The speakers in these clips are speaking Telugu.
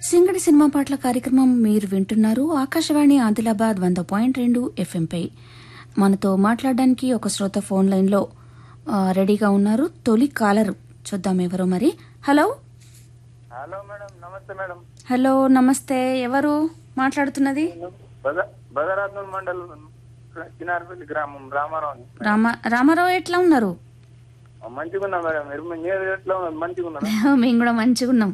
సింగడి సినిమా పాటల కార్యక్రమం మీరు వింటున్నారు ఆకాశవాణి ఆదిలాబాద్ వంద పాయింట్ రెండు ఎఫ్ఎంపై మనతో మాట్లాడడానికి ఒక శ్రోత ఫోన్ లైన్లో ఆ, రెడీగా ఉన్నారు తొలి కాలరు చూద్దాం ఎవరో మరి హలో హలో మేడం నమస్తే మేడం హలో నమస్తే ఎవరు మాట్లాడుతున్నది బద- బదరాత్నూర్ మండలం చిన్నారపల్లి గ్రామం రామారావు రామ రామారావు ఎట్లా ఉన్నారు మంచిగా ఉన్నా మేడం మీరు మీరు ఎట్లా ఉన్నారు? మంచిగా ఉన్నా మేము కూడా మంచిగా ఉన్నాం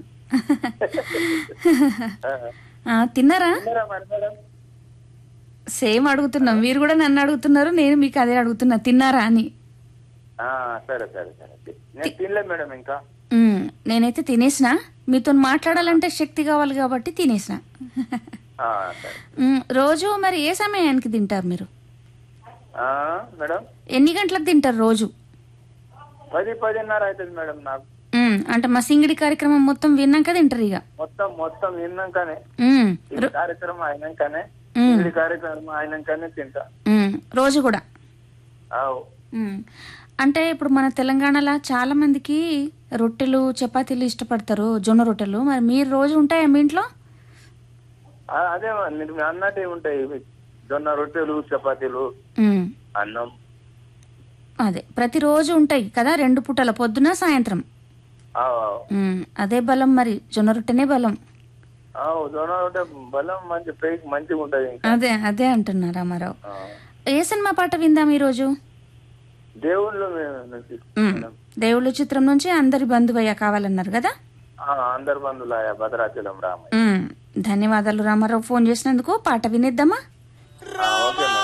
ఆ, తిన్నారా ఉన్నారా మరి మేడం సేమ్ అడుగుతున్నాం మీరు కూడా నన్ను అడుగుతున్నారు నేను మీకు అదే అడుగుతున్నా తిన్నారా అని ఆ, సరే సరే సరే నేను తినలేదు మేడం ఇంకా మ్మ్. నేనైతే తినేసిన మీతో మాట్లాడాలంటే శక్తి కావాలి కాబట్టి తినేసిన ఆ, సరే మ్మ్. రోజు మరి ఏ సమయానికి తింటారు మీరు ఆ, మేడం ఎన్ని గంటలకు తింటారు రోజు పది పదిన్నర అవుతుంది మేడం నాకు మ్మ్. అంటే మా సింగిడి కార్యక్రమం మొత్తం విన్నాక తింటారు ఇక మొత్తం మొత్తం విన్నాకనే మ్మ్. ఈ కార్యక్రమం అయినాకనే మ్మ్. ఈ కార్యక్రమం అయినాకనే తింటా మ్మ్. రోజు కూడా ఆవ్. మ్మ్. అంటే ఇప్పుడు మన తెలంగాణలో చాలా మందికి రొట్టెలు చపాతీలు ఇష్టపడతారు జొన్న రొట్టెలు మరి మీరు రోజు ఉంటాయా మీ ఇంట్లో ఆ, అదే మరి మీరు అన్నట్టే ఉంటాయి ఇవి. జొన్న రొట్టెలు చపాతీలు మ్మ్. అన్నం అదే ప్రతిరోజు ఉంటాయి కదా రెండు పూటల పొద్దున సాయంత్రం ఆవ్, ఆవ్. మ్మ్. అదే బలం మరి జొన్న రొట్టెనే బలం ఆవ్, జొన్న రొట్టె బలం మంచి పేక్ మంచిగా ఉంటది ఇంకా అదే అదే అంటున్నా రామారావు ఆ. ఏ సినిమా పాట విందాం ఈరోజు దేవుళ్ళు మే- నుంచి మ్మ్. దేవుళ్ళ చిత్రం నుంచి అందరి బంధువయ్య కావాలన్నారు కదా ఆ, అందరు బంధువులాయ భద్రాచలం రామయ్య మ్మ్. ధన్యవాదాలు రామారావు ఫోన్ చేసినందుకు పాట వినేద్దామా ఆ, ఓకే మేడం